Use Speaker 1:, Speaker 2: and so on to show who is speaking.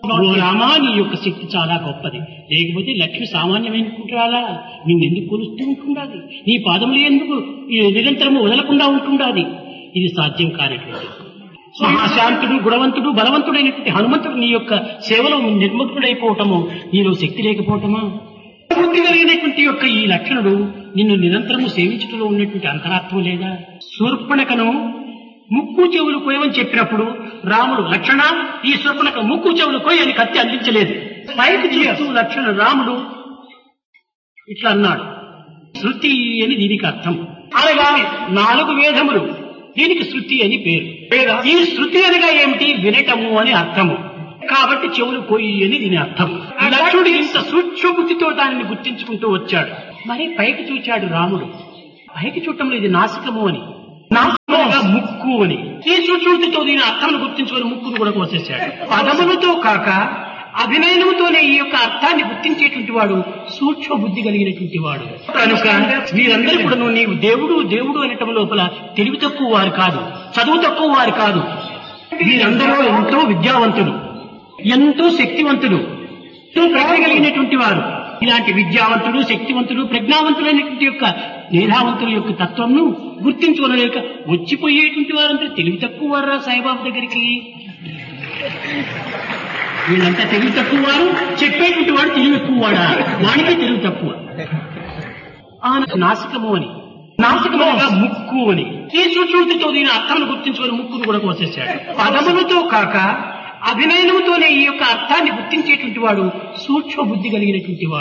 Speaker 1: ఓ రామా నీ యొక్క శక్తి చాలా గొప్పది లేకపోతే లక్ష్మి సామాన్యమైన కుట్రాలా నిన్ను ఎందుకు కొలుస్తూ ఉంటుండాలి నీ పాదములు ఎందుకు ఈ నిరంతరము వదలకుండా ఉంటుండాలి ఇది సాధ్యం కానిటువంటి మహాశాంతుడు గుణవంతుడు బలవంతుడైనటువంటి హనుమంతుడు నీ యొక్క సేవలో నిర్ముక్తుడైపోవటము నీలో శక్తి లేకపోవటమా బుద్ధి కలిగినటువంటి యొక్క ఈ లక్షణుడు నిన్ను నిరంతరము సేవించటంలో ఉన్నటువంటి అంతరాత్మ లేదా శూర్పణకను ముక్కు చెవులు కోయమని చెప్పినప్పుడు రాముడు లక్షణ ఈ శూర్పణక ముక్కు చెవులు కోయి అని కత్తి అందించలేదు పైకి చూస్తూ లక్షణ రాముడు ఇట్లా అన్నాడు శృతి అని దీనికి అర్థం అనగా నాలుగు వేదములు దీనికి శృతి అని పేరు ఈ శృతి అనగా ఏమిటి వినటము అని అర్థము కాబట్టి చెవులు కోయి అని దీని అర్థం లక్ష్ముడు ఇంత సూక్ష్మబుద్ధితో దానిని గుర్తించుకుంటూ వచ్చాడు మరి పైకి చూచాడు రాముడు పైకి చూడటంలో ఇది నాసికము అని నాసికముగా ముక్కు అని ఈ సూక్ష్మబుద్ధితో దీని అర్థాన్ని గుర్తించుకొని ముక్కును కూడా కోసేశాడు పదములతో కాక అభినయనముతోనే ఈ యొక్క అర్థాన్ని గుర్తించేటువంటి వాడు సూక్ష్మ బుద్ధి కలిగినటువంటి వాడు కనుక మీరందరూ కూడా నీవు దేవుడు దేవుడు అనటం లోపల తెలివి తక్కువ వారు కాదు చదువు తక్కువ వారు కాదు మీరందరూ ఎంతో విద్యావంతులు ఎంతో శక్తివంతులు ఎంతో ప్రజ్ఞ కలిగినటువంటి వారు ఇలాంటి విద్యావంతుడు శక్తివంతుడు ప్రజ్ఞావంతులైనటువంటి యొక్క మేధావంతుల యొక్క తత్వంను గుర్తించుకోలేక వచ్చిపోయేటువంటి వారంతా తెలివి తక్కువ వారా సాయిబాబు దగ్గరికి వీళ్ళంతా తెలివి తక్కువ వారు చెప్పేటువంటి వాడు తెలివి ఎక్కువ వాడా వాడికి తెలివి తక్కువ ఆ నాసికము అని నాసికముగా ముక్కు అని ఈ సూక్ష్మతితో దీని అర్థాన్ని గుర్తించుకొని ముక్కును కూడా కోసేశాడు పదములతో కాక అభినయనముతోనే ఈ యొక్క అర్థాన్ని గుర్తించేటువంటి వాడు సూక్ష్మ బుద్ధి కలిగినటువంటి వాడు